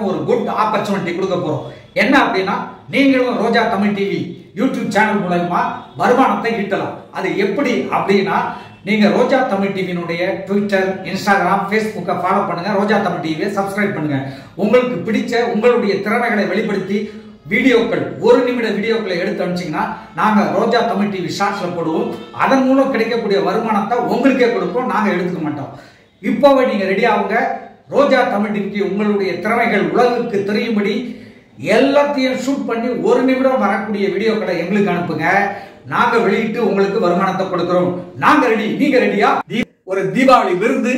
எல்லாருக்கும் ஒரு good opportunity கொடுக்க போறோம் என்ன அப்படின்னா நீங்களும் Roja Tamil TV YouTube channel மூலமா வருமானத்தை ஈட்டலாம் அது எப்படி அப்படின்னா நீங்க ரோஜா தமிழ் டிவியினுடைய ட்விட்டர் இன்ஸ்டாகிராம் ஃபேஸ்புக்கை ஃபாலோ பண்ணுங்க ரோஜா தமிழ் டிவியை சப்ஸ்கிரைப் பண்ணுங்க உங்களுக்கு பிடிச்ச உங்களுடைய திறமைகளை வெளிப்படுத்தி வீடியோக்கள் ஒரு நிமிட வீடியோக்களை எடுத்து அனுப்பிச்சிங்கன்னா நாங்க ரோஜா தமிழ் டிவி ஷார்ட்ஸ்ல போடுவோம் அதன் மூலம் கிடைக்கக்கூடிய வருமானத்தை உங்களுக்கே கொடுப்போம் நாங்க எடுத்துக்க மாட்டோம் இப்போவே நீங்க ரெடி ஆகுங்க ரோஜா தமிழ் டிவிக்கு உங்களுடைய திறமைகள் உலகுக்கு தெரியும்படி எல்லாத்தையும் ஷூட் பண்ணி ஒரு நிமிடம் வரக்கூடிய வீடியோக்களை எங்களுக்கு அனுப்புங்க நாங்க வெளியிட்டு உங்களுக்கு வருமானத்தை கொடுக்கிறோம் நாங்க ரெடி நீங்க ரெடியா தீ- ஒரு தீபாவளி விருந்து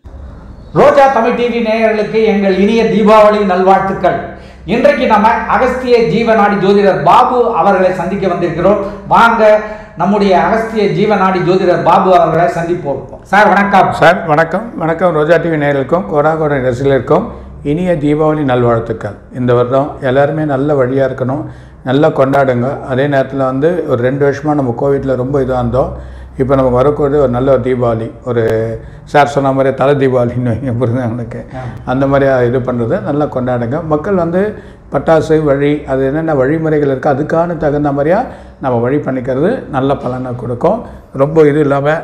ரோஜா தமிழ் டிவி நேயர்களுக்கு எங்கள் இனிய தீபாவளி நல்வாழ்த்துக்கள் இன்றைக்கு நம்ம அகஸ்திய ஜீவநாடி ஜோதிடர் பாபு அவர்களை சந்திக்க வந்திருக்கிறோம் வாங்க நம்முடைய அகஸ்திய ஜீவநாடி ஜோதிடர் பாபு அவர்களை சந்திப்போம் சார் வணக்கம் சார் வணக்கம் வணக்கம் ரோஜா டிவி நேயர்களுக்கும் கோடாகோட ரசிகர்களுக்கும் இனிய தீபாவளி நல்வாழ்த்துக்கள் இந்த வருடம் எல்லாருமே நல்ல வழியாக இருக்கணும் நல்லா கொண்டாடுங்க அதே நேரத்தில் வந்து ஒரு ரெண்டு வருஷமாக நம்ம கோவிட்டில் ரொம்ப இதாக இருந்தோம் இப்போ நமக்கு வரக்கூடிய ஒரு நல்ல ஒரு தீபாவளி ஒரு சார் சொன்ன மாதிரி தலை தீபாவளின்னு வைங்க புரியுது எனக்கு அந்த மாதிரி இது பண்ணுறது நல்லா கொண்டாடுங்க மக்கள் வந்து பட்டாசு வழி அது என்னென்ன வழிமுறைகள் இருக்குது அதுக்கான தகுந்த மாதிரியாக நம்ம வழி பண்ணிக்கிறது நல்ல பலனை கொடுக்கும் ரொம்ப இது இல்லாமல்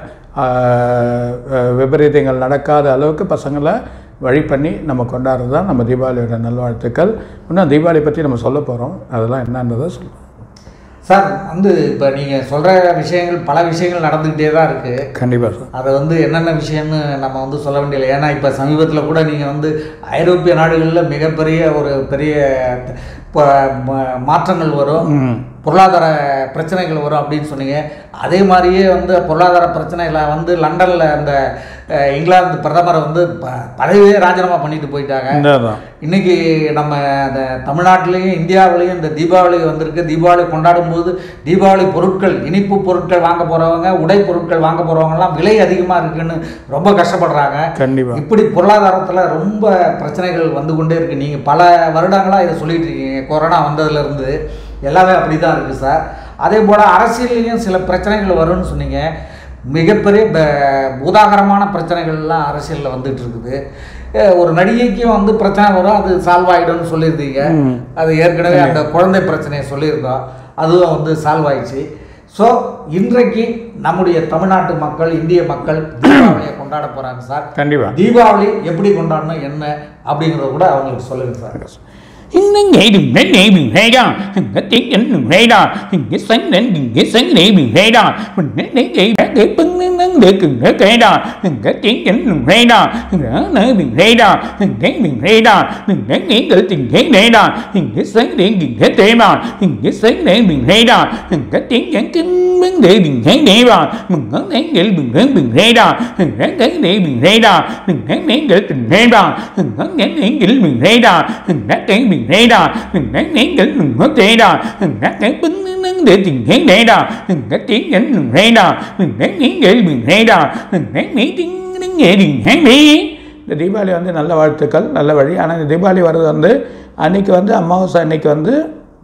ஆஹ் அஹ் விபரீதங்கள் நடக்காத அளவுக்கு பசங்களை வழி பண்ணி நம்ம கொண்டாடுறது தான் நம்ம தீபாவளியோட நல்வாழ்த்துக்கள் இன்னும் தீபாவளி பற்றி நம்ம சொல்ல போகிறோம் அதெல்லாம் என்னன்றதை சொல்லுவோம் சார் வந்து இப்போ நீங்கள் சொல்கிற விஷயங்கள் பல விஷயங்கள் நடந்துக்கிட்டே தான் இருக்குது கண்டிப்பாக சார் அதை வந்து என்னென்ன விஷயம்னு நம்ம வந்து சொல்ல வேண்டியதில்லை ஏன்னா இப்போ சமீபத்தில் கூட நீங்கள் வந்து ஐரோப்பிய நாடுகளில் மிகப்பெரிய ஒரு பெரிய இப்போ ம- மாற்றங்கள் வரும் ம் பொருளாதார பிரச்சனைகள் வரும் அப்படின்னு சொன்னீங்க அதே மாதிரியே வந்து பொருளாதார பிரச்சனைகளை வந்து லண்டனில் அந்த அஹ், இங்கிலாந்து பிரதமரை வந்து ப- பதவியே ராஜினாமா பண்ணிட்டு போயிட்டாங்க இதான் இன்னைக்கு நம்ம அந்த தமிழ்நாட்டிலையும் இந்தியாவிலையும் இந்த தீபாவளி வந்திருக்கு தீபாவளி கொண்டாடும் போது தீபாவளி பொருட்கள் இனிப்பு பொருட்கள் வாங்க போறவங்க உடை பொருட்கள் வாங்க போறவங்கலாம் விலை அதிகமாக இருக்குன்னு ரொம்ப கஷ்டப்படுறாங்க கண்டிப்பாக இப்படி பொருளாதாரத்தில் ரொம்ப பிரச்சனைகள் வந்து கொண்டே இருக்கு நீங்கள் பல வருடங்களாக இதை சொல்லிட்டு இருக்கீங்க கொரோனா வந்ததுலேருந்து எல்லாமே அப்படி தான் இருக்குது சார் அதே போல் அரசியல்லையும் சில பிரச்சனைகள் வரும்னு சொன்னீங்க மிகப்பெரிய ப- பூதாகரமான பிரச்சனைகள்லாம் அரசியலில் வந்துட்டு இருக்குது அஹ் ஒரு நடிகைக்கும் வந்து பிரச்சனை வரும் அது சால்வ் ஆகிடும்னு சொல்லியிருந்தீங்க ம். அது ஏற்கனவே அந்த குழந்தை பிரச்சனையை சொல்லியிருந்தோம் அதுவும் வந்து சால்வ் ஆயிடுச்சு ஸோ இன்றைக்கு நம்முடைய தமிழ்நாட்டு மக்கள் இந்திய மக்கள் தீபாவளியை கொண்டாட போகிறாங்க சார் கண்டிப்பாக தீபாவளி எப்படி கொண்டாடணும் என்ன அப்படிங்கிறத கூட அவங்களுக்கு சொல்லுங்க சார் இன்னும் ஏதும் நேபி வேடா இங்க திங்கன் வேடா இங்க சங்கன் இங்க சங்கனேபி வேடா உன்னை கேடா பங்கன் கேக்குங்க கேடா இங்க திங்கன் வேடா நேபி வேடா நேபி வேடா இங்க நீங்கள் திங்க வேடா இங்க சங்கனே இங்க தேவா இங்க சங்கனேபி வேடா இங்க திங்கன் கிம்பன் தேவி தேவா முங்க நீங்கள் பிங்க வேடா இங்க நேபி வேடா இங்க நீங்கள் திங்கேடா இங்க நீங்கள் வேடா இங்க தேவி வேடா இங்க நீங்கள் உங்க தேடா இங்க கைப்பன்னு திங்க வேடா இங்க திங்கன் வேடா இங்க நீங்கள் வேடா இங்க மீட்டிங் ஏறிங்க இந்த தீபாவளி வந்து நல்ல வாழ்த்துக்கள் நல்ல வழி ஆனால் இந்த தீபாவளி வர்றது வந்து அன்னைக்கு வந்து அமாவாசை அன்னைக்கு வந்து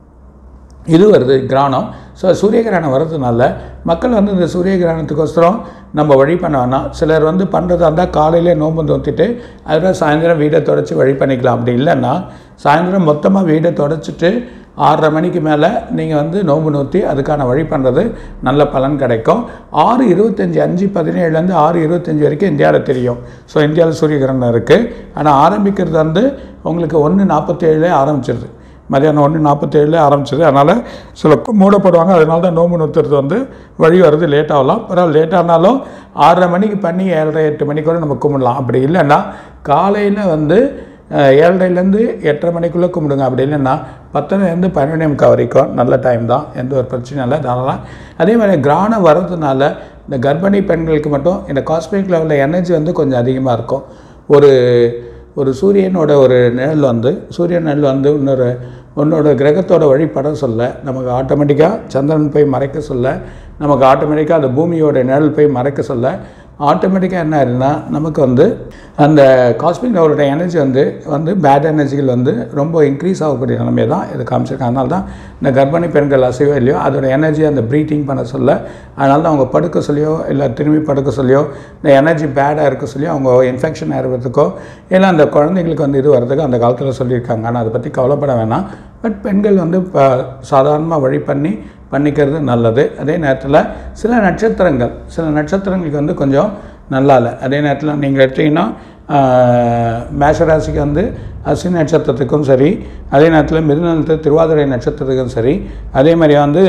இது வருது கிரகணம் ஸோ சூரிய கிரகணம் வர்றதுனால மக்கள் வந்து இந்த சூரிய கிரகணத்துக்கோசரம் நம்ம வழி பண்ண வேணாம் சிலர் வந்து பண்ணுறதா இருந்தால் காலையிலே நோன்பு தோத்திட்டு அதில் சாயந்தரம் வீடை தொடச்சி வழி பண்ணிக்கலாம் அப்படி இல்லைன்னா சாயந்தரம் மொத்தமாக வீடை தொடச்சிட்டு ஆறரை மணிக்கு மேலே நீங்கள் வந்து நோன்பு நூற்றி அதுக்கான வழி பண்ணுறது நல்ல பலன் கிடைக்கும் ஆறு இருபத்தஞ்சி அஞ்சு பதினேழுலேருந்து ஆறு இருபத்தஞ்சி வரைக்கும் இந்தியாவில் தெரியும் ஸோ இந்தியாவில் சூரிய கிரகணம் இருக்குது ஆனால் ஆரம்பிக்கிறது வந்து உங்களுக்கு ஒன்று நாற்பத்தேழுலே ஆரம்பிச்சிருது மதியானம் ஒன்று நாற்பத்தேழில் ஆரம்பிச்சது அதனால் சில கு- மூடப்படுவாங்க அதனால தான் நோம்பு நுத்துறது வந்து வழி வர்றது லேட் ஆகலாம் பரவாயில்ல லேட் ஆனாலும் ஆறரை மணிக்கு பண்ணி ஏழரை எட்டு மணிக்கூட நம்ம கும்பிடலாம் அப்படி இல்லைன்னா காலையில் வந்து அஹ், ஏழரைலேருந்து எட்டரை கும்பிடுங்க கும்பிடுங்க அப்படி இல்லைன்னா பத்தரைலேருந்து பன்னெண்டு முக்கால் வரைக்கும் நல்ல டைம் தான் எந்த ஒரு பிரச்சனையும் இல்லை தாராளம் அதே மாதிரி கிரானம் வர்றதுனால இந்த கர்ப்பிணி பெண்களுக்கு மட்டும் இந்த காஸ்மிக் லெவலில் எனர்ஜி வந்து கொஞ்சம் அதிகமாக இருக்கும் ஒரு ஒரு சூரியனோட ஒரு நிழல் வந்து சூரியன் நிழல் வந்து இன்னொரு உன்னோட கிரகத்தோட வழிபட சொல்ல நமக்கு ஆட்டோமேட்டிக்காக சந்திரன் போய் மறைக்க சொல்ல நமக்கு ஆட்டோமேட்டிக்காக அந்த பூமியோட நிழல் போய் மறைக்க சொல்ல ஆட்டோமேட்டிக்காக என்ன ஆயிருதுன்னா நமக்கு வந்து அந்த காஸ்மிக் லெவலோட எனர்ஜி வந்து வந்து பேட் எனர்ஜிகள் வந்து ரொம்ப இன்க்ரீஸ் ஆகக்கூடிய நிலைமை தான் இது காமிச்சிருக்காங்க அதனால தான் இந்த கர்ப்பிணி பெண்கள் அசைவோ இல்லையோ அதோட எனர்ஜி அந்த ப்ரீத்திங் பண்ண சொல்ல அதனால தான் அவங்க படுக்க சொல்லியோ இல்லை திரும்பி படுக்க சொல்லியோ இந்த எனர்ஜி பேடாக இருக்க சொல்லியோ அவங்க இன்ஃபெக்ஷன் ஏறுறதுக்கோ இல்லை அந்த குழந்தைங்களுக்கு வந்து இது வர்றதுக்கு அந்த காலத்தில் சொல்லியிருக்காங்க ஆனால் அதை பற்றி கவலைப்பட வேணாம் பட் பெண்கள் வந்து இப்போ சாதாரணமாக வழி பண்ணி பண்ணிக்கிறது நல்லது அதே நேரத்தில் சில நட்சத்திரங்கள் சில நட்சத்திரங்களுக்கு வந்து கொஞ்சம் நல்லா இல்லை அதே நேரத்தில் நீங்கள் எடுத்தீங்கன்னா ஆஹ், மேஷராசிக்கு வந்து அஸ்வினி நட்சத்திரத்துக்கும் சரி அதே நேரத்தில் மிருநலத்து திருவாதிரை நட்சத்திரத்துக்கும் சரி அதே மாதிரி வந்து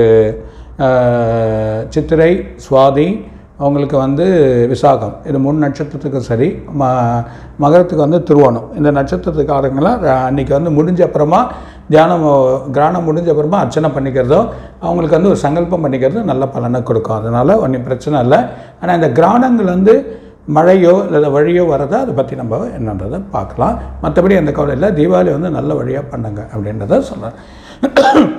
ஆஹ், சித்திரை சுவாதி அவங்களுக்கு வந்து விசாகம் இது மூணு நட்சத்திரத்துக்கும் சரி ம மகரத்துக்கு வந்து திருவோணம் இந்த நட்சத்திரத்துக்காரங்களாம் ர- அன்னைக்கு வந்து முடிஞ்ச அப்புறமா தியானம் கிரானம் முடிஞ்ச அப்புறமா அர்ச்சனை பண்ணிக்கிறதோ அவங்களுக்கு வந்து ஒரு சங்கல்பம் பண்ணிக்கிறது நல்ல பலனை கொடுக்கும் அதனால் ஒன்றும் பிரச்சனை இல்லை ஆனால் இந்த கிரானங்கள் வந்து மழையோ இல்லை வழியோ வரதா அதை பற்றி நம்ம என்னன்றதை பார்க்கலாம் மற்றபடி அந்த கவலை இல்லை தீபாவளி வந்து நல்ல வழியாக பண்ணுங்க அப்படின்றத சொல்கிறேன்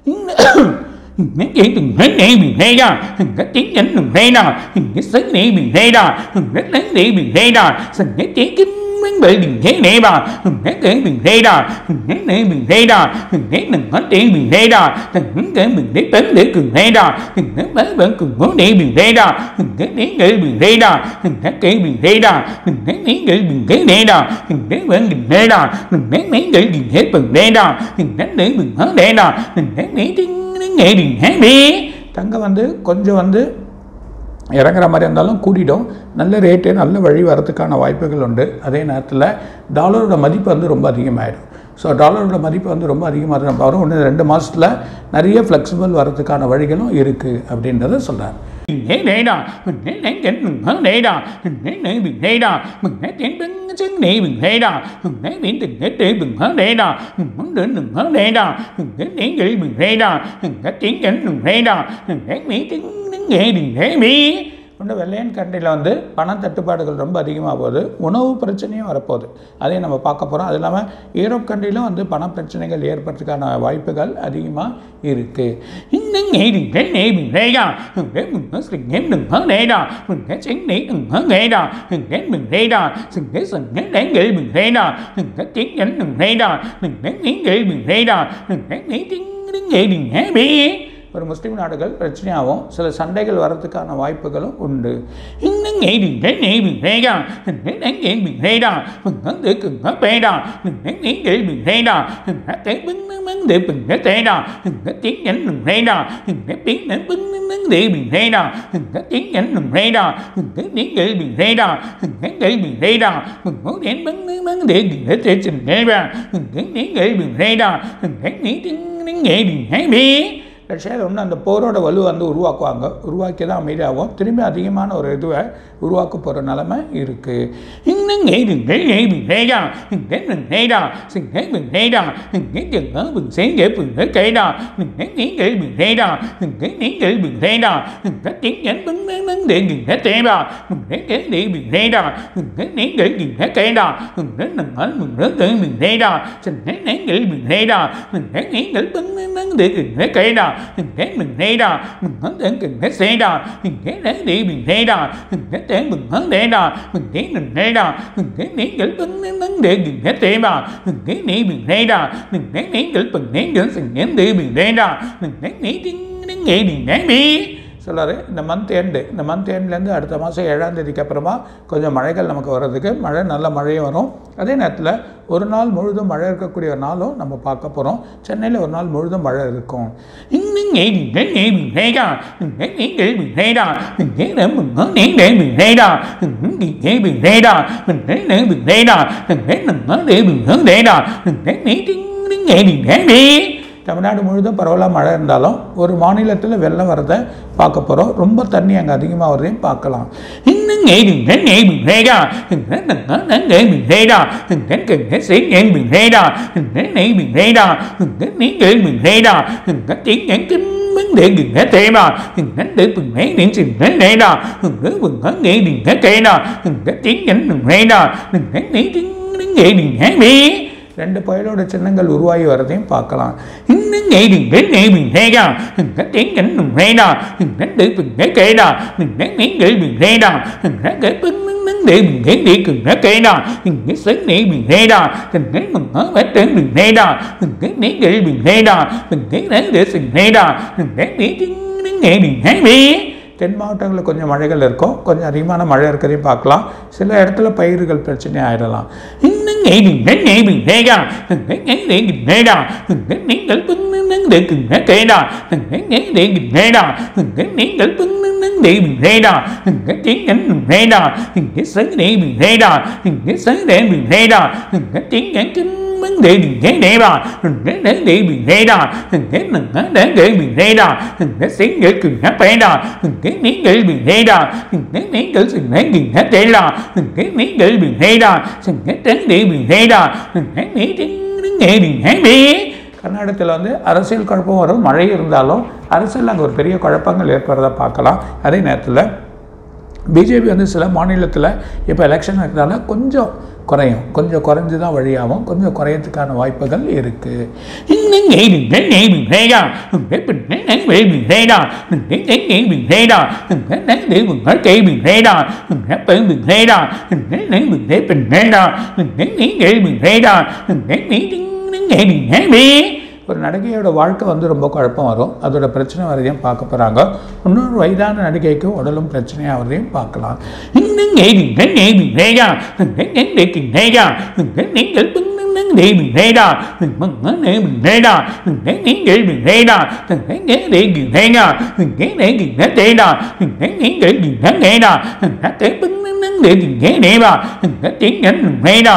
Nghe chị đừng thấy nè bị hay ra Nghe tiếng nhánh đừng hay ra Nghe sáng nè bị hay ra Nghe nắng nè bị hay ra Sao nghe tiếng kinh mấy bệ đừng thấy nè bà Nghe kể bị hay ra Nghe nè bị hay ra Nghe đừng hết tiếng bị hay ra Nghe kể bị để bếm để cường hay ra Nghe bếm bếm cường ngó để bị hay ra Nghe tiếng kể bị hay ra Nghe kể bị hay ra Nghe tiếng kể bị hay nè ra Nghe bên đừng hay ra Nghe tiếng kể bị hết bằng hay ra Nghe để bị hết hay ra Nghe tiếng tiếng nghe đừng hay đi தங்கம் வந்து கொஞ்சம் வந்து இறங்குற மாதிரி இருந்தாலும் கூடிடும் நல்ல rate நல்ல வழி வரதுக்கான வாய்ப்புகள் உண்டு அதே நேரத்தில் டாலரோட மதிப்பு வந்து ரொம்ப அதிகமாகிடும் ஸோ டாலரோட மதிப்பு வந்து ரொம்ப அதிகமாக நம்ம வரும் ஒன்று ரெண்டு மாதத்தில் நிறைய ஃப்ளெக்சிபிள் வரதுக்கான வழிகளும் இருக்குது அப்படின்றத சொல்கிறேன் Mình thấy đây đó, mình thấy nén cảnh mình thấy đây đó, mình thấy nơi mình thấy đó, mình thấy tiếng bưng chân này mình thấy đó, mình thấy biển tình thế tế mình thấy đây đó, mình muốn đến mình thấy đây đó, mình thấy tiếng gửi mình thấy đó, mình thấy tiếng cảnh mình thấy đó, mình thấy mấy tiếng tiếng nghe mình thấy mi. ஒன்று வெள்ளையன் கண்டையில் வந்து பண தட்டுப்பாடுகள் ரொம்ப அதிகமாக போகுது உணவு பிரச்சனையும் வரப்போகுது அதையும் நம்ம பார்க்க போகிறோம் அது இல்லாமல் ஈரோப் கண்ட்ரியிலும் வந்து பண பிரச்சனைகள் ஏற்படுறதுக்கான வாய்ப்புகள் அதிகமாக இருக்குது Những nghe đừng thấy nè mình thấy đó, mình thấy mình thấy sự nghe đừng thấy đây đó, mình thấy tiếng này đừng thấy nghe đó, mình thấy mình thấy đó, mình thấy sự nghe đáng nghĩ mình thấy đó, mình thấy tiếng nhánh đừng thấy đó, mình thấy tiếng nghĩ mình thấy đó, mình thấy tiếng tiếng tiếng nghe đừng thấy bi. ஒரு முஸ்லீம் நாடுகள் பிரச்சனையாகவும் சில சண்டைகள் வர்றதுக்கான வாய்ப்புகளும் உண்டு Những nghe đừng thấy nè mình thấy đó, mình thấy đáng nghĩ mình thấy đó, mình thấy để cần hết bê đó, mình thấy tiếng nghĩ mình thấy đó, mình thấy tiếng bưng bưng bưng để mình thấy thế đó, mình thấy tiếng nhánh mình thấy đó, mình thấy tiếng nhánh bưng bưng bưng để mình thấy đó, mình thấy tiếng nhánh mình thấy đó, mình thấy tiếng nghĩ mình thấy đó, mình thấy nghĩ mình thấy đó, mình muốn đến bưng bưng bưng để mình thấy thế trình thấy ra, mình thấy tiếng nghĩ mình thấy đó, mình thấy tiếng tiếng tiếng nghĩ mình thấy bi. ரஷ்யாவில் ஒன்று அந்த போரோட வலு வந்து உருவாக்குவாங்க உருவாக்கி தான் அமைதியாகும் திரும்பி அதிகமான ஒரு இதுவை உருவாக்க போகிற நிலமை இருக்குது Những nghĩ đừng thấy nghĩ mình thấy đó, đừng thấy mình thấy đó, đừng thấy mình thấy đó, đừng thấy chừng ở mình sáng để mình thấy cái đó, đừng thấy nghĩ nghĩ mình thấy đó, đừng thấy nghĩ nghĩ mình thấy đó, đừng thấy tiếng nhánh bứng bứng bứng để mình thấy thế đó, đừng thấy cái để mình thấy đó, đừng thấy nghĩ nghĩ mình thấy cái đó, đừng thấy đừng hỏi mình rất tự mình thấy đó, đừng thấy nghĩ nghĩ mình thấy đó, đừng thấy nghĩ nghĩ bứng bứng bứng để mình thấy cái đó, đừng thấy mình thấy đó, đừng thấy tưởng mình thấy xe đó, đừng thấy đấy để mình thấy đó, đừng thấy tưởng mình thấy thế đó, mình thấy mình thấy đó, mình thấy nén gửi bưng nén nén để mình hết thế mà, mình thấy nén mình thấy đó, mình thấy nén gửi bưng nén gửi sừng nén để mình thấy đó, mình thấy nén tiếng nén nghe mình thấy bi. சொல்கிறாரு இந்த month end இந்த month எண்ட்லேருந்து அடுத்த மாதம் ஏழாம் தேதிக்கு அப்புறமா கொஞ்சம் மழைகள் நமக்கு வர்றதுக்கு மழை நல்ல மழையும் வரும் அதே நேரத்தில் ஒரு நாள் முழுதும் மழை இருக்கக்கூடிய ஒரு நாளும் நம்ம பார்க்க போகிறோம் சென்னையில் ஒரு நாள் முழுதும் மழை இருக்கும் Nén nghe mình thấy nghe mình thấy đó, mình thấy nén gửi mình thấy đó, mình thấy để mình nói nén để mình thấy đó, mình thấy nghe mình thấy đó, mình thấy để mình thấy đó, mình thấy mình nói để mình nói để đó, mình thấy nén tiếng nén nghe mình thấy bi. Tamil Nadu முழுதும் பரவலாக மழை இருந்தாலும் ஒரு மாநிலத்தில் வெள்ளம் வரதை பார்க்க போகிறோம் ரொம்ப தண்ணி அங்கே அதிகமாக வரதையும் பார்க்கலாம் Những nghe đừng thấy nghe mình thấy đó, đừng thấy đừng nói nén nghe mình thấy đó, đừng thấy cần thấy sáng nghe mình thấy đó, đừng thấy nén mình thấy đó, đừng thấy nén nghe mình thấy đó, đừng thấy tiếng nhãn kinh vấn đề đừng thấy thế mà, đừng thấy để mình thấy điện trình thấy này đó, đừng thấy mình thấy nghe đừng thấy cây đó, đừng thấy tiếng nhãn đừng thấy đó, đừng thấy nén tiếng nén nghe đừng thấy bi. ரெண்டு புயலோட சின்னங்கள் உருவாகி வரதையும் பார்க்கலாம் இன்னும் நேடும் நேடும் ரேடா இந்த தெங்கன்னும் ரேடா இந்த தெய்வங்க கேடா இந்த நீங்கள் ரேடா இந்த கப்பனும் தெய்வங்க நீக்குங்க கேடா இங்க சன்னே ரேடா இந்த மம்மா வட்டன் ரேடா இந்த நீங்கள் ரேடா இந்த ரேடா ரேடா இந்த மீட்டிங் நேடும் ஹேவே தென் மாவட்டங்களில் கொஞ்சம் மழைகள் இருக்கும் கொஞ்சம் அதிகமான மழை இருக்கிறதையும் பார்க்கலாம் சில இடத்துல பயிர்கள் பிரச்சனை ஆயிடலாம் இன்னும் நேடும் நேடும் ரேடா இந்த நேடும் ரேடா இந்த நீங்கள் புண்ணும் தெய்வங்க கேடா இந்த நேடும் ரேடா இந்த நீங்கள் புண்ணும் தெய்வம் ரேடா இந்த திங்கன்னும் ரேடா இங்க சங்கரேவி ரேடா இங்க சங்கரேவி ரேடா இங்க திங்கன் தேவி தேவா தேவி ரேடா தேவி ரேடா சிங்களுக்கு பேடா நீங்கள் ரேடா நீங்கள் சிங்க தேடா நீங்கள் ரேடா சிங்க தேவி ரேடா நேரி கர்நாடகத்தில் வந்து அரசியல் குழப்பம் வரும் மழை இருந்தாலும் அரசியல் அங்கே ஒரு பெரிய குழப்பங்கள் ஏற்படுறத பார்க்கலாம் அதே நேரத்தில் பிஜேபி வந்து சில மாநிலத்தில் இப்போ எலெக்ஷன் இருக்கிறதால கொஞ்சம் குறையும் கொஞ்சம் குறைஞ்சு தான் வழியாகும் கொஞ்சம் குறையறதுக்கான வாய்ப்புகள் இருக்குது இன்னும் நேரி நேரி ரேடா வேவி ரேடா நேவி ரேடா உங்கள் கேள்வி ரேடா பெரும்பு ரேடா பெண் ரேடா நீங்கள் ரேடா நேரி நேரி ஒரு நடிகையோட வாழ்க்கை வந்து ரொம்ப குழப்பம் வரும் அதோட பிரச்சனை வரதையும் பார்க்க போகிறாங்க இன்னொரு வயதான நடிகைக்கு உடலும் பிரச்சனையாக வரதையும் பார்க்கலாம் இன்னும் நேரி நேரி ரேடா ரேடா நீங்கள் தேவி ரேடா நேவி ரேடா நீங்கள் ரேடா ரேகி ரேடா ரேகி ரேடா நீங்கள் ரேடா தேவி ரேடா திங்கன் ரேடா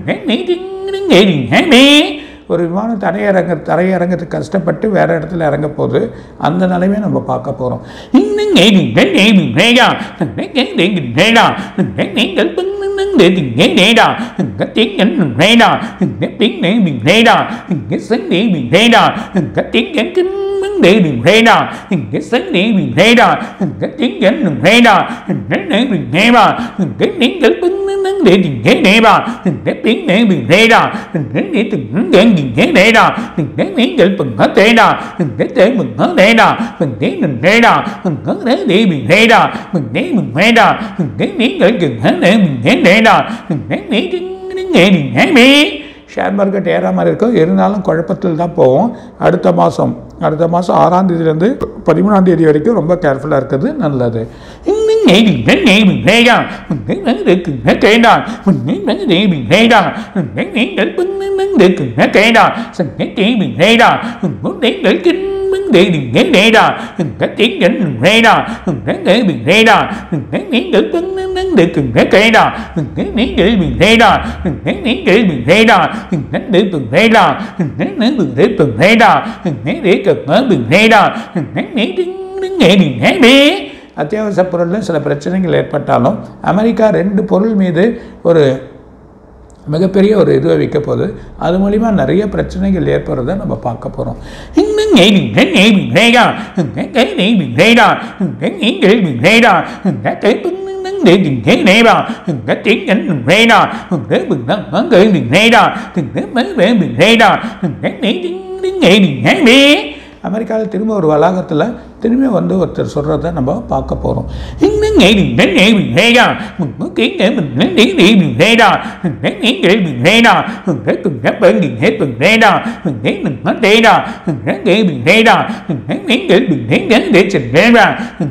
நேரி ஹேமே ஒரு விமானம் தரையிறங்க தரையிறங்கிறதுக்கு கஷ்டப்பட்டு வேற இடத்துல இறங்க போகுது அந்த நிலைமையை நம்ம பார்க்க போகிறோம் இன்னும் நேரி நேரி ரேடா ரேடா நீங்கள் தேவி ரேடா திங்கன் ரேடா திங்கன் ரேடா சந்தேவி ரேடா திங்கன் தேவி ரேடா இங்க சந்தேவி ரேடா இங்க திங்கன் ரேடா நேவி ரேவா இங்க நீங்கள் புன்னன் தேவிங்க ரேவா இந்த பின்னேவி ரேடா இந்த திங்க ரேடா இந்த நீங்கள் புங்க தேடா இந்த தேமுங்க ரேடா இந்த ரேடா இங்க தேவி ரேடா இந்த ரேடா இங்க நீங்கள் நேவி ரேடா இந்த நீங்க நேவி ஷேர் மார்க்கெட் ஏற மாதிரி இருக்கும் இருந்தாலும் குழப்பத்தில் தான் போவோம் அடுத்த மாதம் அடுத்த மாதம் ஆறாம் தேதியிலேருந்து பதிமூணாம் தேதி வரைக்கும் ரொம்ப கேர்ஃபுல்லாக இருக்கிறது நல்லது இன்னும் நேவி நேவி ரேடா இருக்குங்க கேடா உன்னை தேவி ரேடா நீங்கள் புன்னன் இருக்குங்க கேடா சங்க தேவி ரேடா நீங்கள் கிண்பன் தேவிங்க ரேடா இந்த திங்கன் ரேடா இந்த தேவி ரேடா நீங்கள் புன்னன் இருக்குங்க கேடா நீங்கள் ரேடா நீங்கள் ரேடா இந்த தேவி ரேடா இந்த தேவி ரேடா இந்த ரேடா நேரி நேரி அத்தியாவசிய பொருளில் சில பிரச்சனைகள் ஏற்பட்டாலும் அமெரிக்கா ரெண்டு பொருள் மீது ஒரு மிகப்பெரிய ஒரு இதுவை வைக்க போகுது அது மூலிமா நிறைய பிரச்சனைகள் ஏற்படுறதை நம்ம பார்க்க போகிறோம் இன்னும் நேவி நேவி ரேடா நேவி ரேடா நீங்கள் ரேடா கைப்புன்னு தேவி ரேடா திங்கன் ரேடா கேள்வி ரேடா வேவி ரேடா நேவி நேவி அமெரிக்காவில் திரும்ப ஒரு வளாகத்தில் திரும்பி வந்து ஒருத்தர் சொல்கிறத நம்ம பார்க்க போகிறோம் இன்னும் நேவி நேவி ரேடா நேவி ரேடா நீங்கள் ரேடா பங்கி நேப்பு ரேடா ரேடா நேவி ரேடா நீங்கள் நீங்கள் தேச்சன் ரேடா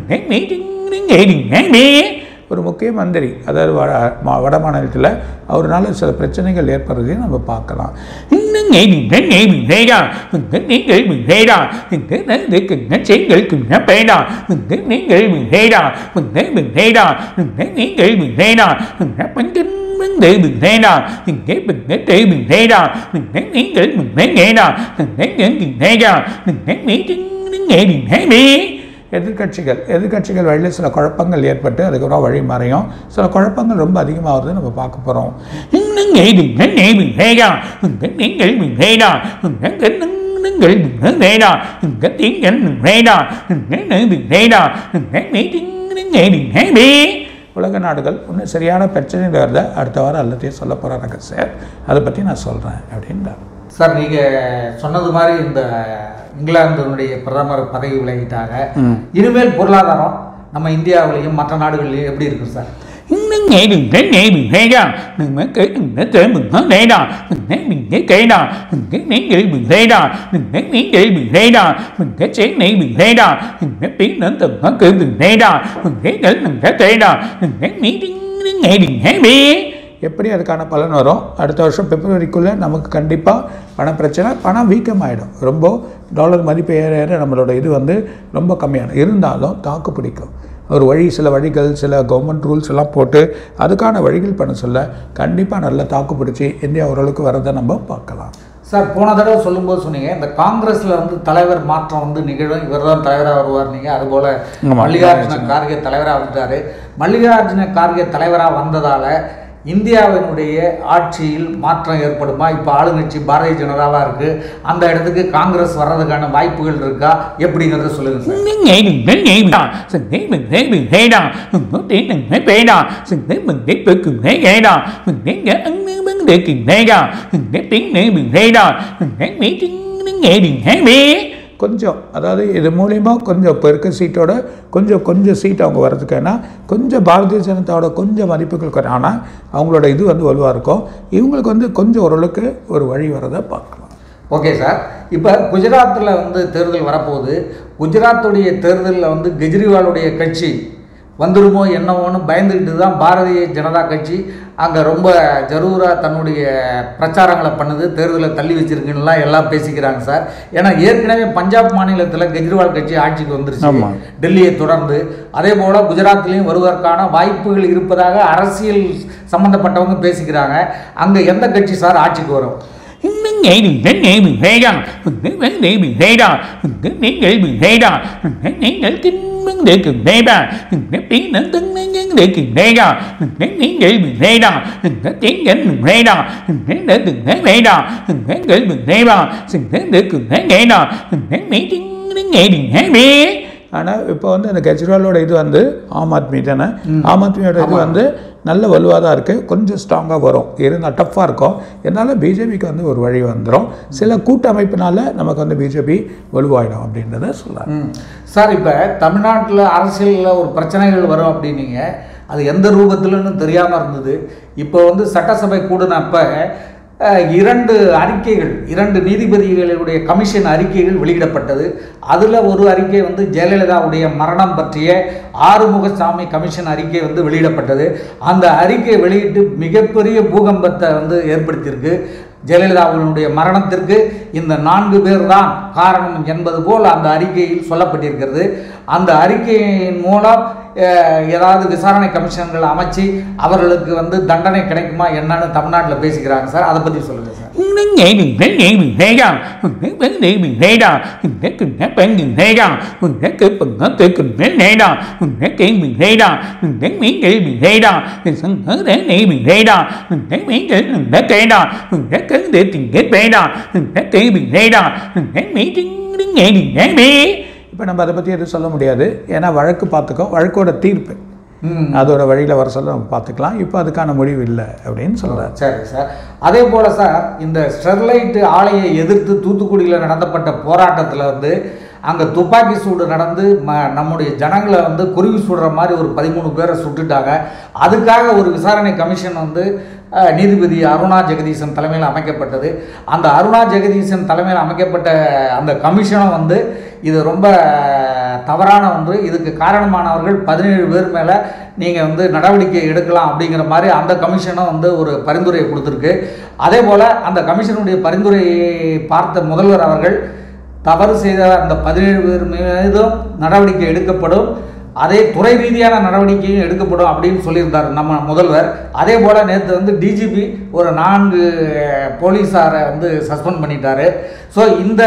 நேவி நேவி ஒரு முக்கிய மந்திரி அதாவது வட மா- வட மாநிலத்தில் அவரால் சில பிரச்சனைகள் ஏற்படுறதையும் நம்ம பார்க்கலாம் இன்னும் நேவி நேவி ரேடா நீங்கள் ரேடா இருக்குங்க செங்கலுக்குங்க பேடா நீங்கள் ரேடா ரேடா நீங்கள் ரேடா பங்கன் தேவி ரேடா இங்கே பிங்க தேவி ரேடா நீங்கள் ரேடா ரேடா மீட்டிங் நேவி நேவி எதிர்க்கட்சிகள் எதிர்க்கட்சிகள் வழியில் சில குழப்பங்கள் ஏற்பட்டு அதுக்கப்புறம் வழி மறையும் சில குழப்பங்கள் ரொம்ப அதிகமாகிறது நம்ம பார்க்க போகிறோம் இன்னும் நேவி நேவி ரேடா நீங்கள் ரேடா நீங்கள் ரேடா இங்க திங்கன் ரேடா நேவி ரேடா மீட்டிங் நேவி நேவி உலக நாடுகள் இன்னும் சரியான பிரச்சனையில் வருத அடுத்த வாரம் எல்லாத்தையும் சொல்ல போகிறாங்க சார் அதை பற்றி நான் சொல்கிறேன் அப்படின்றார் சார் நீங்கள் சொன்னது மாதிரி இந்த இங்கிலாந்தினுடைய பிரதமர் பதவி விலகிட்டாங்க இனிமேல் பொருளாதாரம் நம்ம இந்தியாவிலையும் மற்ற நாடுகள்லையும் எப்படி இருக்கும் sir Nâng nghe đừng đến nghe mình hay ra Đừng mấy cái đừng đến tới mình hết đây nào Đừng thấy mình cái cây nào Đừng cái miếng đi mình đây nào Đừng thấy miếng đi mình đây nào Mình cái chén này mình đây nào Đừng cái tiếng đến từng hết cười mình đây nào Đừng cái đến mình cái đây nào Đừng cái miếng đi đừng nghe đừng hay biết எப்படி அதுக்கான பலன் வரும் அடுத்த வருஷம் பிப்ரவரிக்குள்ளே நமக்கு கண்டிப்பாக பண பிரச்சனை பணம் வீக்கமாயிடும் ரொம்ப டாலர் மதிப்பு ஏற ஏற நம்மளோட இது வந்து ரொம்ப கம்மியாகும் இருந்தாலும் தாக்கு பிடிக்கும் ஒரு வழி சில வழிகள் சில கவர்மெண்ட் ரூல்ஸ் எல்லாம் போட்டு அதுக்கான வழிகள் பண்ண சொல்ல கண்டிப்பாக நல்லா தாக்கு பிடிச்சி இந்தியா ஓரளவுக்கு வரதை நம்ம பார்க்கலாம் சார் போன தடவை சொல்லும்போது சொன்னீங்க இந்த காங்கிரஸ்ல வந்து தலைவர் மாற்றம் வந்து நிகழும் இவர் தான் தலைவராக வருவார் நீங்க அதுபோல ஆமா. மல்லிகார்ஜுன கார்கே தலைவராக வந்துட்டாரு மல்லிகார்ஜுன கார்கே தலைவராக வந்ததால இந்தியாவினுடைய ஆட்சியில் மாற்றம் ஏற்படுமா இப்போ ஆளுங்கட்சி பாரதிய ஜனதாவா இருக்கு அந்த இடத்துக்கு காங்கிரஸ் வர்றதுக்கான வாய்ப்புகள் இருக்கா எப்படிங்கிறத சொல்லுங்க sir Đừng nghe đừng đến nghe mình Đừng thấy mình thấy mình thấy nào Đừng có tiếng đừng thấy bê nào Đừng thấy mình thấy bê cùng thấy nghe nào Đừng thấy cái ấn vấn đề cùng thấy nào Đừng thấy tiếng này mình thấy nào Đừng thấy mấy tiếng đừng nghe đừng thấy biết கொஞ்சம் அதாவது இது மூலிமா கொஞ்சம் இப்போ இருக்க சீட்டோட கொஞ்சம் கொஞ்சம் seat அவங்க வர்றதுக்கு ஏன்னா கொஞ்சம் பாரதிய ஜனதாவோட கொஞ்சம் மதிப்புகள் குறை ஆனால் அவங்களோட இது வந்து வலுவாக இருக்கும் இவங்களுக்கு வந்து கொஞ்சம் ஓரளவுக்கு ஒரு வழி வரதை பார்க்கலாம் ஓகே சார் இப்போ குஜராத்தில் வந்து தேர்தல் வரப்போகுது குஜராத்துடைய தேர்தலில் வந்து கெஜ்ரிவாலுடைய கட்சி வந்துடுமோ என்னவோன்னு பயந்துக்கிட்டு தான் பாரதிய ஜனதா கட்சி அங்கே ரொம்ப ஜரூராக தன்னுடைய பிரச்சாரங்களை பண்ணுது தேர்தலை தள்ளி வச்சிருக்குன்னுலாம் எல்லாம் பேசிக்கிறாங்க சார் ஏன்னா ஏற்கனவே பஞ்சாப் மாநிலத்தில் கெஜ்ரிவால் கட்சி ஆட்சிக்கு வந்துருச்சு ஆமா. டெல்லியை தொடர்ந்து அதே போல் குஜராத்லேயும் வருவதற்கான வாய்ப்புகள் இருப்பதாக அரசியல் சம்மந்தப்பட்டவங்க பேசிக்கிறாங்க அங்கே எந்த கட்சி சார் ஆட்சிக்கு வரும் Đừng nghe đừng đến nghe mình thấy nào Đừng thấy vấn đề mình thấy nào Đừng thấy mấy người mình thấy nào Đừng thấy mấy người kinh vấn đề cùng thấy nào Đừng thấy tiếng đến từng mấy vấn đề cùng thấy nào Đừng thấy mấy người mình thấy nào Đừng thấy tiếng đến mình thấy nào Đừng thấy để từng thấy thấy nào Đừng thấy người mình thấy nào Đừng thấy để cùng thấy nghe nào Đừng thấy mấy tiếng đừng nghe đừng thấy biết ஆனால் இப்போ வந்து அந்த கெஜ்ரிவாலோட இது வந்து ஆம் ஆத்மி தானே ஆம் ஆத்மியோட இது வந்து நல்ல வலுவாக தான் இருக்குது கொஞ்சம் ஸ்ட்ராங்காக வரும் இருந்தால் டஃப்பாக இருக்கும் இதனால் பிஜேபிக்கு வந்து ஒரு வழி வந்துடும் சில கூட்டமைப்பினால நமக்கு வந்து பிஜேபி வலுவாயிடும் அப்படின்றத சொல்லலாம் ம். சார் இப்போ தமிழ்நாட்டில் அரசியலில் ஒரு பிரச்சனைகள் வரும் அப்படின்னீங்க அது எந்த ரூபத்தில்னு தெரியாமல் இருந்தது இப்போ வந்து சட்டசபை கூடினப்ப அஹ், இரண்டு அறிக்கைகள் இரண்டு நீதிபதிகளுடைய கமிஷன் அறிக்கைகள் வெளியிடப்பட்டது அதில் ஒரு அறிக்கை வந்து ஜெயலலிதாவுடைய மரணம் பற்றிய ஆறுமுகசாமி கமிஷன் அறிக்கை வந்து வெளியிடப்பட்டது அந்த அறிக்கை வெளியிட்டு மிகப்பெரிய பூகம்பத்தை வந்து ஏற்படுத்தியிருக்கு ஜெயலலிதாவினுடைய மரணத்திற்கு இந்த நான்கு பேர் தான் காரணம் என்பது போல் அந்த அறிக்கையில் சொல்லப்பட்டிருக்கிறது அந்த அறிக்கையின் மூலம் அஹ், ஏதாவது விசாரணை கமிஷன்கள் அமைச்சு அவர்களுக்கு வந்து தண்டனை கிடைக்குமா என்னன்னு தமிழ்நாட்டில் பேசிக்கிறாங்க சார் அதை பற்றி சொல்லுங்கள் sir Đừng nghe đừng thấy nghe mình thấy nào Đừng thấy vấn đề mình thấy nào Đừng thấy cùng thấy bên đừng thấy nào Đừng thấy cứ bằng hết tự cùng thấy này nào Đừng thấy kiện mình thấy nào Đừng thấy miếng kia mình thấy nào Đừng sân hớ để này mình thấy nào Đừng thấy miếng kia đừng thấy cây nào Đừng thấy cứng để tình kết bê nào Đừng thấy kia mình thấy nào Đừng thấy miếng đừng đừng nghe đừng thấy biết இப்போ நம்ம அதை பற்றி எதுவும் சொல்ல முடியாது ஏன்னா வழக்கு பார்த்துக்கோ வழக்கோட தீர்ப்பு ம் அதோட வழியில் வர சொல்ல நம்ம பார்த்துக்கலாம் இப்போ அதுக்கான முடிவு இல்லை அப்படின்னு சொல்கிறார் சரி சார் அதே போல் சார் இந்த ஸ்டெர்லைட் ஆலையை எதிர்த்து தூத்துக்குடியில் நடத்தப்பட்ட போராட்டத்தில் வந்து அங்கே துப்பாக்கி சூடு நடந்து ம நம்முடைய ஜனங்களை வந்து குருவி சுடுற மாதிரி ஒரு பதிமூணு பேரை சுட்டுட்டாங்க அதுக்காக ஒரு விசாரணை கமிஷன் வந்து அஹ், நீதிபதி அருணா ஜெகதீசன் தலைமையில் அமைக்கப்பட்டது அந்த அருணா ஜெகதீசன் தலைமையில் அமைக்கப்பட்ட அந்த கமிஷனும் வந்து இது ரொம்ப தவறான ஒன்று இதுக்கு காரணமானவர்கள் பதினேழு பேர் மேலே நீங்கள் வந்து நடவடிக்கை எடுக்கலாம் அப்படிங்கிற மாதிரி அந்த கமிஷனும் வந்து ஒரு பரிந்துரையை கொடுத்துருக்கு அதே போல் அந்த கமிஷனுடைய பரிந்துரையை பார்த்த முதல்வர் அவர்கள் தவறு செய்த அந்த பதினேழு பேர் மீதும் நடவடிக்கை எடுக்கப்படும் அதே துறை ரீதியான நடவடிக்கையும் எடுக்கப்படும் அப்படின்னு சொல்லியிருந்தார் நம்ம முதல்வர் அதே போல் நேற்று வந்து டிஜிபி ஒரு நான்கு போலீஸாரை வந்து சஸ்பெண்ட் பண்ணிட்டாரு ஸோ இந்த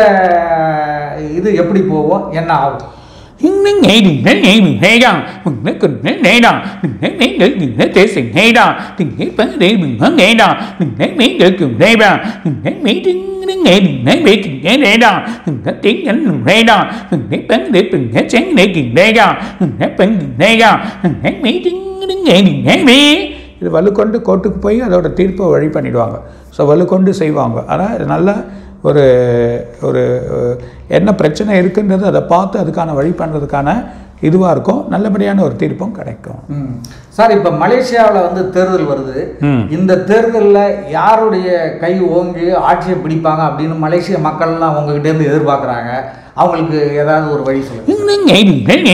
இது எப்படி போகும் என்ன ஆகும் Đừng nghe đừng thấy nghe mình thấy nào Đừng thấy cùng thấy nghe nào Đừng thấy mấy người đừng thấy thếสิ่งhay nào Đừng thấy vấn đề đừng thấy nghe nào Đừng thấy mấy người cùng thấy nào Đừng thấy mấy đừng đừng nghe đừng thấy mấy cùng nghe nghe nào Đừng thấy tiếng nhánh đừng thấy nào Đừng thấy vấn đề đừng thấy sáng để cùng thấy nào Đừng thấy vấn đừng thấy nào Đừng thấy mấy đừng இது வலுக்கொண்டு கோர்ட்டுக்கு போய் அதோட தீர்ப்பை வழி பண்ணிடுவாங்க so வலுக்கொண்டு செய்வாங்க ஆனால் இது நல்ல ஒரு ஒரு அஹ், என்ன பிரச்சனை இருக்குன்றது அதை பார்த்து அதுக்கான வழி பண்ணுறதுக்கான இதுவாக இருக்கும் நல்லபடியான ஒரு தீர்ப்பும் கிடைக்கும் ம். சார் இப்ப மலேசியாவுல வந்து தேர்தல் வருது ம். இந்த தேர்தல்ல யாருடைய கை ஓங்கி ஆட்சியை பிடிப்பாங்க அப்படின்னு மலேசிய மக்கள்லாம் உங்ககிட்ட இருந்து எதிர்பார்க்கறாங்க அவங்களுக்கு ஏதாவது ஒரு வழி சொல்லுங்க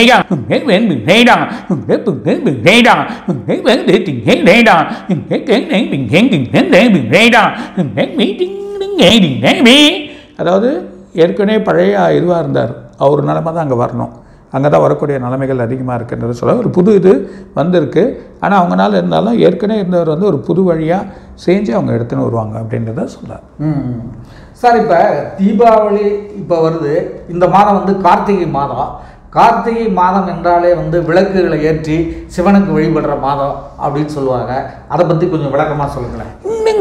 அதாவது ஏற்கனவே பழைய இதுவாக இருந்தார் அவர் நிலைமை தான் அங்கே வரணும் அங்கே தான் வரக்கூடிய நிலைமைகள் அதிகமாக இருக்குன்றது சொல்ல ஒரு புது இது வந்திருக்கு ஆனால் அவங்களால இருந்தாலும் ஏற்கனவே இருந்தவர் வந்து ஒரு புது வழியாக செஞ்சு அவங்க எடுத்துன்னு வருவாங்க அப்படின்றத சொல்கிறார் ம். சார் இப்போ தீபாவளி இப்போ வருது இந்த மாதம் வந்து கார்த்திகை மாதம் கார்த்திகை மாதம் என்றாலே வந்து விளக்குகளை ஏற்றி சிவனுக்கு வழிபடுற மாதம் அப்படின்னு சொல்லுவாங்க அதை பற்றி கொஞ்சம் விளக்கமாக சொல்லுங்களேன்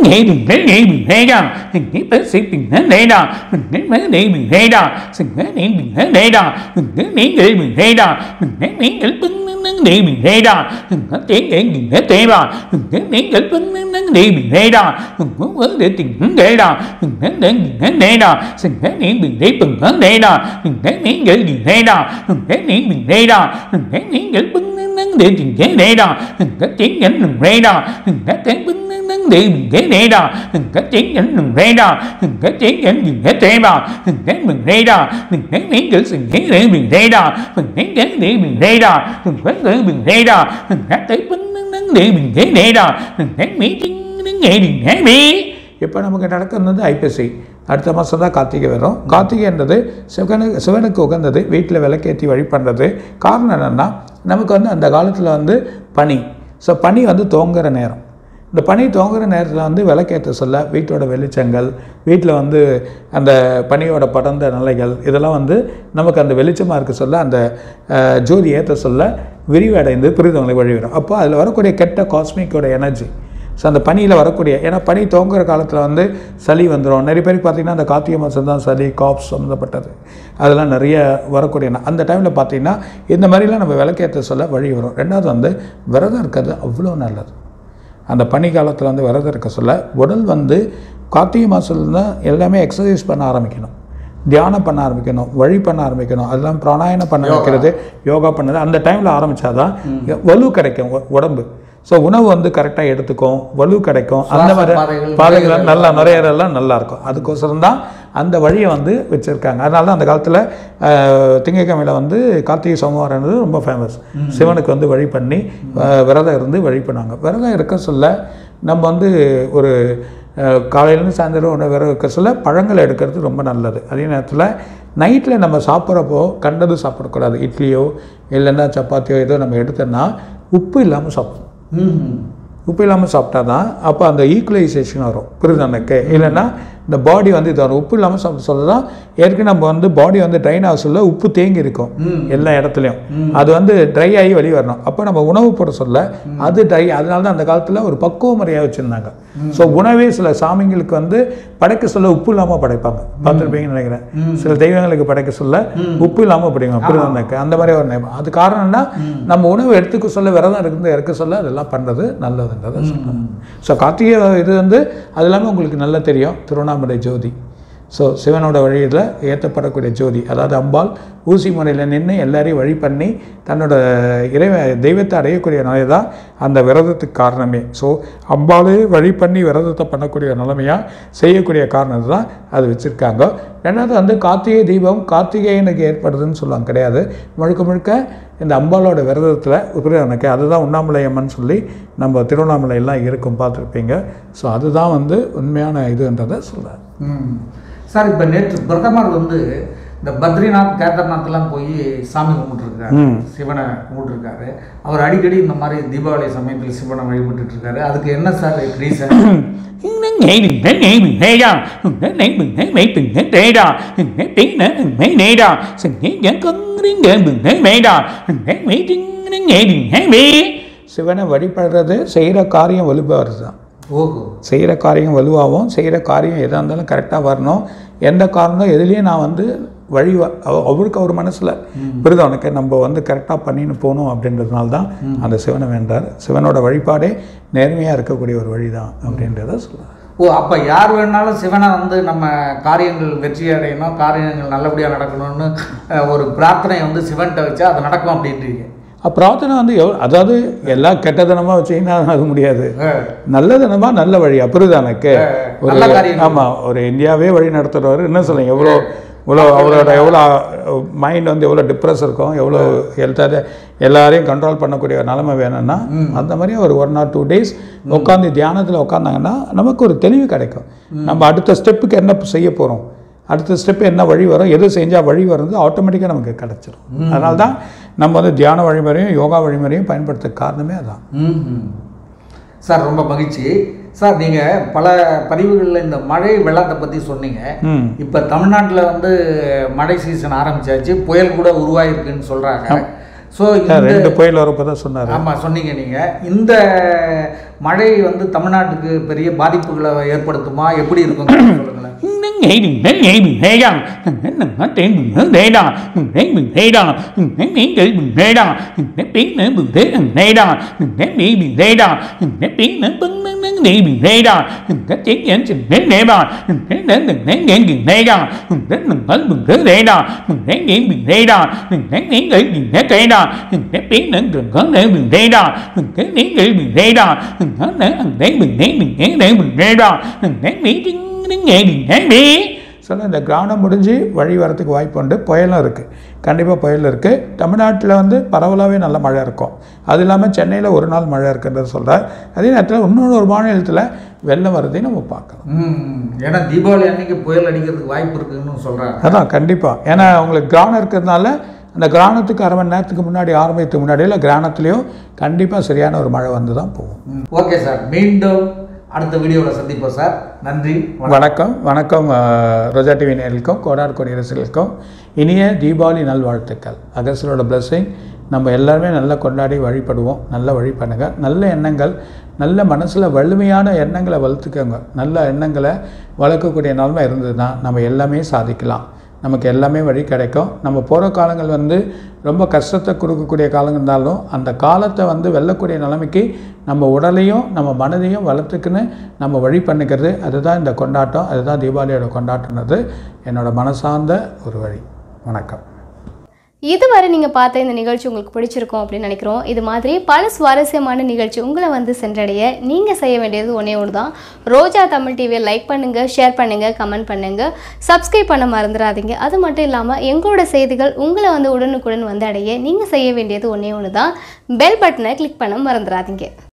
இப்போ நமக்கு நடக்கிறது ஐப்பசி அடுத்த மாதம் தான் கார்த்திகை வரும் கார்த்திகைன்றது சிவனுக்கு சிவனுக்கு உகந்தது வீட்டில் விளக்கேற்றி வழிபடுறது காரணம் என்னென்னா நமக்கு வந்து அந்த காலத்தில் வந்து பனி ஸோ பனி வந்து தோங்குற நேரம் இந்த பனி தோங்குற நேரத்தில் வந்து விளக்கேற்ற சொல்ல வீட்டோட வெளிச்சங்கள் வீட்டில் வந்து அந்த பனியோட படர்ந்த நிலைகள் இதெல்லாம் வந்து நமக்கு அந்த வெளிச்சமாக இருக்க சொல்ல அந்த அஹ், ஜோதி ஏற்ற சொல்ல விரிவடைந்து புரிதவங்களை வழிவிடும் அப்போ அதில் வரக்கூடிய கெட்ட காஸ்மிக்கோட எனர்ஜி ஸோ அந்த பனியில் வரக்கூடிய ஏன்னா பனி தோங்குற காலத்தில் வந்து சளி வந்துடும் நிறைய பேருக்கு பார்த்தீங்கன்னா அந்த கார்த்திகை மாதம் தான் சளி காப்ஸ் சம்மந்தப்பட்டது அதெல்லாம் நிறைய வரக்கூடிய நா- அந்த டைமில் பார்த்தீங்கன்னா இந்த மாதிரிலாம் நம்ம விளக்கேற்ற சொல்ல வழி வரும் ரெண்டாவது வந்து விரதம் இருக்கிறது அவ்வளோ நல்லது அந்த பனி காலத்தில் வந்து விரதம் இருக்க சொல்ல உடல் வந்து கார்த்திகை மாதத்துல தான் எல்லாமே எக்ஸசைஸ் பண்ண ஆரம்பிக்கணும் தியானம் பண்ண ஆரம்பிக்கணும் வழி பண்ண ஆரம்பிக்கணும் அதெல்லாம் பிராணாயணம் பண்ண வைக்கிறது யோகா பண்ணது அந்த டைமில் ஆரம்பித்தாதான் வலு கிடைக்கும் உ- உடம்பு ஸோ உணவு வந்து கரெக்டாக எடுத்துக்கும் வலு கிடைக்கும் அந்த மாதிரி பாதைகள், பாதைகள் நல்லா நுரையீரல்லாம் நல்லா இருக்கும் அதுக்கோசரம் தான் அந்த வழியை வந்து வச்சுருக்காங்க அதனால தான் அந்த காலத்தில் திங்கக்கிழமையில் வந்து கார்த்திகை சோமவாரன்றது ரொம்ப ஃபேமஸ் சிவனுக்கு வந்து வழி பண்ணி அஹ், விரதம் இருந்து வழி பண்ணாங்க விரதம் இருக்க சொல்ல நம்ம வந்து ஒரு அஹ், காலையிலேருந்து சாயந்தரம் ஒன்று விரதம் இருக்க சொல்ல பழங்கள் எடுக்கிறது ரொம்ப நல்லது அதே நேரத்தில் நைட்டில் நம்ம சாப்பிட்றப்போ கண்டது சாப்பிடக்கூடாது இட்லியோ இல்லைன்னா சப்பாத்தியோ ஏதோ நம்ம எடுத்தோன்னா உப்பு இல்லாமல் சாப்பிடணும் ம் உப்பு இல்லாமல் சாப்பிட்டா தான் அப்போ அந்த ஈக்குவலைசேஷன் வரும் புரியுது எனக்கு இல்லைன்னா இந்த பாடி வந்து இது வரும் உப்பு இல்லாமல் சாப்பிட சொல்ல தான் ஏற்கனவே நம்ம வந்து பாடி வந்து ட்ரைன் ஆக சொல்ல உப்பு தேங்கி இருக்கும் எல்லா இடத்துலையும் அது வந்து ட்ரை ஆகி வெளியே வரணும் அப்போ நம்ம உணவு போட சொல்ல அது ட்ரை அதனால தான் அந்த காலத்தில் ஒரு பக்குவ முறையாக வச்சுருந்தாங்க ஸோ உணவே சில சாமிங்களுக்கு வந்து படைக்க சொல்ல உப்பு இல்லாமல் படைப்பாங்க பார்த்துருப்பீங்கன்னு நினைக்கிறேன் சில தெய்வங்களுக்கு படைக்க சொல்ல உப்பு இல்லாமல் படைப்பாங்க புரியுது எனக்கு அந்த மாதிரி ஒரு நேம் அது காரணம்னா நம்ம உணவு எடுத்துக்க சொல்ல விரதம் இருந்து இறக்க சொல்ல அதெல்லாம் பண்ணுறது நல்லதுன்றதை சொல்கிறேன் ஸோ கார்த்திகை இது வந்து அது எல்லாமே உங்களுக்கு நல்லா தெரியும் திருவண்ணாமலை ஜோதி ஸோ சிவனோட வழியில் ஏற்றப்படக்கூடிய ஜோதி அதாவது அம்பாள் ஊசி முனையில் நின்று எல்லாரையும் வழி பண்ணி தன்னோட இறைவ தெய்வத்தை அடையக்கூடிய நிலை தான் அந்த விரதத்துக்கு காரணமே ஸோ அம்பாலே வழி பண்ணி விரதத்தை பண்ணக்கூடிய நிலைமையாக செய்யக்கூடிய காரணம் தான் அது வச்சுருக்காங்க ரெண்டாவது வந்து கார்த்திகை தீபம் கார்த்திகேயனுக்கு ஏற்படுதுன்னு சொல்லுவாங்க கிடையாது முழுக்க முழுக்க இந்த அம்பாலோட விரதத்தில் புரியுது எனக்கு அதுதான் உண்ணாமலை அம்மன் சொல்லி நம்ம திருவண்ணாமலையெல்லாம் இருக்கும் பார்த்துருப்பீங்க ஸோ அதுதான் வந்து உண்மையான இதுன்றதை சொல்கிறேன் ம். சார் இப்போ நேற்று பிரதமர் வந்து இந்த பத்ரிநாத் கேதார்நாத்லாம் போய் சாமி கும்பிட்டுருக்காரு சிவனை கும்பிட்டுருக்காரு அவர் அடிக்கடி இந்த மாதிரி தீபாவளி சமயத்தில் சிவனை வழிபட்டுட்டு இருக்காரு அதுக்கு என்ன சார் ரீசன் சிவனை வழிபடுறது செய்கிற காரியம் வலுவாகிறது தான் ஓஹோ செய்கிற காரியம் வலுவாகும் செய்கிற காரியம் எதாக இருந்தாலும் கரெக்டாக வரணும் எந்த காரணம் எதுலேயும் நான் வந்து வழி வ- அவ- அவருக்கு அவர் மனசில் புரியுது அவனுக்கு நம்ம வந்து கரெக்டாக பண்ணின்னு போகணும் அப்படின்றதுனால தான் அந்த சிவனை வேண்டார் சிவனோட வழிபாடே நேர்மையாக இருக்கக்கூடிய ஒரு வழி தான் அப்படின்றத சொல்லுவார் ஓ அப்போ யார் வேணாலும் சிவனை வந்து நம்ம காரியங்கள் வெற்றி அடையணும் காரியங்கள் நல்லபடியாக நடக்கணும்னு அஹ், ஒரு பிரார்த்தனை வந்து சிவன்கிட்ட வச்சா அது நடக்கும் அப்படின்றீங்க அஹ் பிரார்த்தனை வந்து எவ் அதாவது எல்லாம் கெட்டதனமாக வச்சீங்கன்னா அது முடியாது அஹ், நல்லதனமா நல்ல வழி அப்படிதானக்கு ஒரு நல்ல காரியம். ஆமாம் ஒரு இந்தியாவே வழி நடத்துறவர் என்ன சொல்லுங்க எவ்வளோ இவ்வளோ அவரோட எவ்வளோ மைண்ட் வந்து எவ்வளோ டிப்ரெஸ் இருக்கும் எவ்வளோ ஹெல்த்தாக எல்லாரையும் கண்ட்ரோல் பண்ணக்கூடிய ஒரு நிலைமை வேணும்னா அந்த மாதிரி ஒரு ஒன் ஆர் டூ டேஸ் உட்காந்து தியானத்தில் உட்காந்தாங்கன்னா நமக்கு ஒரு தெளிவு கிடைக்கும் நம்ம அடுத்த ஸ்டெப்புக்கு என்ன செய்ய போகிறோம் அடுத்த ஸ்டெப் என்ன வழி வரும் எது செஞ்சால் வழி வருது ஆட்டோமேட்டிக்காக நமக்கு கிடைச்சிரும் அதனால தான் நம்ம வந்து தியான வழிமுறையும் யோகா வழிமுறையும் பயன்படுத்த காரணமே அதான் ம், ம். சார் ரொம்ப மகிழ்ச்சி சார் நீங்கள் பல பதிவுகளில் இந்த மழை வெள்ளத்தை பற்றி சொன்னீங்க ம் இப்போ தமிழ்நாட்டில் வந்து மழை சீசன் ஆரம்பிச்சாச்சு புயல் கூட உருவாயிருக்குன்னு சொல்கிறாங்க ஸோ இந்த ரெண்டு புயல் வரப்போ தான் சொன்னார் ஆமாம் சொன்னீங்க நீங்கள் இந்த மழை வந்து தமிழ்நாட்டுக்கு பெரிய பாதிப்புகளை ஏற்படுத்துமா எப்படி இருக்கும் சொல்லுங்களேன் Ngày đừng đến ngày bình thế rằng Đừng nói tên bình thế thế đó Đừng đến bình thế đó Đừng đến đến cái bình thế đó Đừng đến tiếng nữa bình thế đừng thế đó Đừng đến đi bình thế đó Đừng đến tiếng nữa bưng bưng bưng đi bình thế đó Đừng có tiếng đến trình đến thế đó Đừng đến đến đừng đến đến bình thế đó Đừng đến đừng đến bình thế thế đó Đừng đến đến bình thế đó Đừng đến đến cái bình thế thế đó Đừng đến tiếng nữa đừng có đến bình thế đó Đừng đến đến cái bình thế đó Đừng có đến đừng đến bình thế đừng đến đến bình thế đó Đừng đến đến tiếng đến ngày bình thế đi சொல்ல இந்த கிரகணம் முடிஞ்சு வழி வரத்துக்கு வாய்ப்பு உண்டு புயலும் இருக்குது கண்டிப்பாக புயல் இருக்குது தமிழ்நாட்டில் வந்து பரவலாகவே நல்ல மழை இருக்கும் அது இல்லாமல் சென்னையில் ஒரு நாள் மழை இருக்குன்றது சொல்கிறார் அதே நேரத்தில் இன்னொரு ஒரு மாநிலத்தில் வெள்ளம் வரதையும் நம்ம பார்க்கலாம் ம் ஏன்னா தீபாவளி அன்னைக்கு புயல் அடிக்கிறதுக்கு வாய்ப்பு இருக்குன்னு சொல்கிறாங்க அதான் கண்டிப்பாக ஏன்னா உங்களுக்கு கிரானம் இருக்கிறதுனால அந்த கிரானத்துக்கு அரை மணி நேரத்துக்கு முன்னாடி ஆரம்பித்துக்கு முன்னாடி இல்லை கிரானத்துலேயும் கண்டிப்பாக சரியான ஒரு மழை வந்து தான் போகும் ஓகே சார் மீண்டும் அடுத்த வீடியோவில் சந்திப்போம் சார் நன்றி வணக்கம். வணக்கம் வணக்கம் அஹ், ரோஜா டிவி நேயர்களுக்கும் கோடார் கோடி ரசிகர்களுக்கும் இனிய தீபாவளி நல்வாழ்த்துக்கள் அகஸ்டரோட blessing நம்ம எல்லாருமே நல்லா கொண்டாடி வழிபடுவோம் நல்ல வழி பண்ணுங்க நல்ல எண்ணங்கள் நல்ல மனசில் வலிமையான எண்ணங்களை வளர்த்துக்கோங்க நல்ல எண்ணங்களை வளர்க்கக்கூடிய நிலைமை இருந்ததுன்னா நம்ம எல்லாமே சாதிக்கலாம் நமக்கு எல்லாமே வழி கிடைக்கும் நம்ம போகிற காலங்கள் வந்து ரொம்ப கஷ்டத்தை கொடுக்கக்கூடிய காலங்கள் இருந்தாலும் அந்த காலத்தை வந்து வெல்லக்கூடிய நிலைமைக்கு நம்ம உடலையும் நம்ம மனதையும் வளர்த்துக்குன்னு நம்ம வழி பண்ணிக்கிறது அதுதான் இந்த கொண்டாட்டம் அதுதான் தீபாவளியோட கொண்டாட்டம்ன்றது என்னோட மனசார்ந்த ஒரு வழி வணக்கம் இதுவரை நீங்கள் பார்த்த இந்த நிகழ்ச்சி உங்களுக்கு பிடிச்சிருக்கும் அப்படின்னு நினைக்கிறோம் இது மாதிரி பல சுவாரஸ்யமான நிகழ்ச்சி உங்களை வந்து சென்றடைய நீங்கள் செய்ய வேண்டியது ஒன்றே ஒன்று தான் ரோஜா தமிழ் டிவியை லைக் பண்ணுங்கள் ஷேர் பண்ணுங்கள் கமெண்ட் பண்ணுங்கள் சப்ஸ்கிரைப் பண்ண மறந்துடாதீங்க அது மட்டும் இல்லாமல் எங்களோட செய்திகள் உங்களை வந்து உடனுக்குடன் வந்து அடைய நீங்கள் செய்ய வேண்டியது ஒன்றே ஒன்று தான் பெல் பட்டனை கிளிக் பண்ண மறந்துடாதீங்க